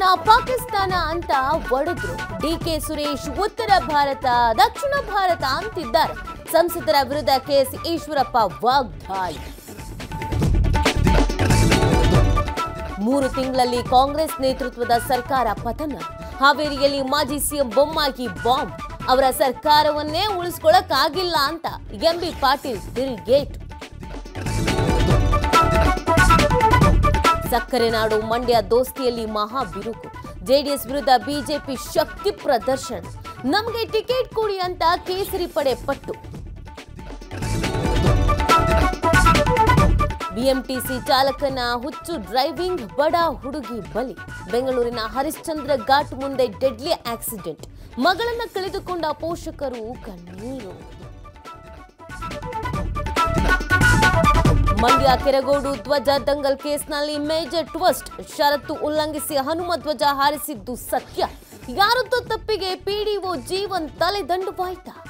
ಪಾಕಿಸ್ತಾನ ಅಂತ ಒಡೆದ್ರು ಡಿಕೆ ಸುರೇಶ್ ಉತ್ತರ ಭಾರತ ದಕ್ಷಿಣ ಭಾರತ ಅಂತಿದ್ದಾರೆ ಸಂಸದರ ವಿರುದ್ಧ ಕೆಎಸ್ ಈಶ್ವರಪ್ಪ ವಾಗ್ದಾಳಿ ಮೂರು ತಿಂಗಳಲ್ಲಿ ಕಾಂಗ್ರೆಸ್ ನೇತೃತ್ವದ ಸರ್ಕಾರ ಪತನ ಹಾವೇರಿಯಲ್ಲಿ ಮಾಜಿ ಸಿಎಂ ಬೊಮ್ಮಾಯಿ ಬಾಂಬ್ ಅವರ ಸರ್ಕಾರವನ್ನೇ ಉಳಿಸ್ಕೊಳ್ಳಕ್ಕಾಗಿಲ್ಲ ಅಂತ ಎಂಬಿ ಪಾಟೀಲ್ ತಿರುಗೇಟು ಸಕ್ಕರೆ ನಾಡು ಮಂಡ್ಯ ದೋಸ್ತಿಯಲ್ಲಿ ಮಹಾ ಬಿರುಕು ಜೆಡಿಎಸ್ ವಿರುದ್ಧ ಬಿಜೆಪಿ ಶಕ್ತಿ ಪ್ರದರ್ಶನ ನಮಗೆ ಟಿಕೆಟ್ ಕೊಡಿ ಅಂತ ಕೇಸರಿ ಪಡೆ ಪಟ್ಟು ಬಿಎಂಟಿಸಿ ಚಾಲಕನ ಹುಚ್ಚು ಡ್ರೈವಿಂಗ್ ಬಡ ಹುಡುಗಿ ಬಲಿ ಬೆಂಗಳೂರಿನ ಹರಿಶ್ಚಂದ್ರ ಘಾಟ್ ಮುಂದೆ ಡೆಡ್ಲಿ ಆಕ್ಸಿಡೆಂಟ್ ಮಗಳನ್ನ ಕಳೆದುಕೊಂಡ ಪೋಷಕರು ಕಣ್ಣೀರು ಮಂಡ್ಯ ಕೆರಗೋಡು ಧ್ವಜ ದಂಗಲ್ ಕೇಸ್ನಲ್ಲಿ ಮೇಜರ್ ಟ್ವಿಸ್ಟ್ ಷರತ್ತು ಉಲ್ಲಂಘಿಸಿ ಹನುಮ ಧ್ವಜ ಹಾರಿಸಿದ್ದು ಸತ್ಯ ಯಾರದ್ದೋ ತಪ್ಪಿಗೆ ಪಿಡಿಒ ಜೀವನ್ ತಲೆದಂಡುವಾಯ್ತಾ